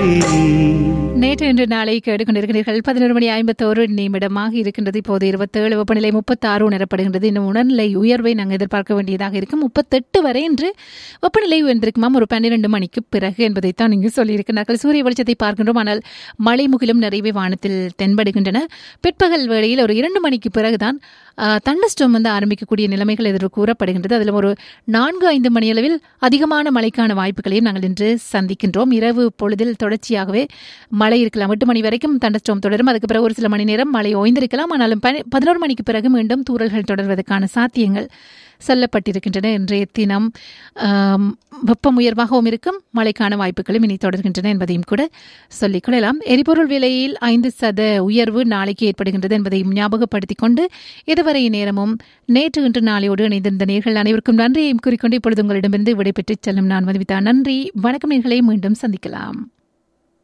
நேற்று இன்று நாளை கேட்டுக்கொண்டிருக்கிறீர்கள் பதினோரு மணி ஐம்பத்தோரு நிமிடமாக இருக்கின்றது இப்போது இருபத்தேழு வெப்பநிலை முப்பத்தாறு உணரப்படுகின்றது இன்னும் உணர்நிலை உயர்வை நாங்கள் எதிர்பார்க்க வேண்டியதாக இருக்கும் முப்பத்தெட்டு வரை என்று வெப்பநிலை உயர்ந்திருக்குமாம் ஒரு பன்னிரண்டு மணிக்கு பிறகு என்பதைத்தான் இங்கு சொல்லியிருக்கிறார்கள் சூரிய வெளிச்சத்தை பார்க்கின்றோம் ஆனால் மழை முகிலும் நிறைவே வானத்தில் தென்படுகின்றன பிற்பகல் வேளையில் ஒரு இரண்டு மணிக்கு பிறகுதான் தண்டஸ்டோம் வந்து ஆரம்பிக்கக்கூடிய நிலைமைகள் எதிர்ப்பு கூறப்படுகின்றது அதில் ஒரு நான்கு ஐந்து மணியளவில் அதிகமான மழைக்கான வாய்ப்புகளையும் நாங்கள் இன்று சந்திக்கின்றோம் இரவு பொழுதில் தொடர்ச்சியாகவே மழை இருக்கலாம் எட்டு மணி வரைக்கும் தண்டஸ்டோம் தொடரும் அதுக்கு பிறகு ஒரு சில மணி நேரம் மழை ஓய்ந்திருக்கலாம் ஆனாலும் பதினோரு மணிக்கு பிறகு மீண்டும் தூரல்கள் தொடர்வதற்கான சாத்தியங்கள் சொல்லப்பட்டிருக்கின்றன இன்றைய தினம் வெப்பம் உயர்வாகவும் இருக்கும் மழைக்கான வாய்ப்புகளும் இனி தொடர்கின்றன என்பதையும் கூட சொல்லிக் கொள்ளலாம் எரிபொருள் விலையில் ஐந்து சத உயர்வு நாளைக்கு ஏற்படுகின்றது என்பதையும் ஞாபகப்படுத்திக் கொண்டு இதுவரை நேரமும் நேற்று இன்று நாளையோடு இணைந்திருந்த நேர்கள் அனைவருக்கும் நன்றியையும் கூறிக்கொண்டு இப்பொழுது உங்களிடமிருந்து விடைபெற்று செல்லும் நான் மதுவிதா நன்றி வணக்கம் நேர்களை மீண்டும் சந்திக்கலாம்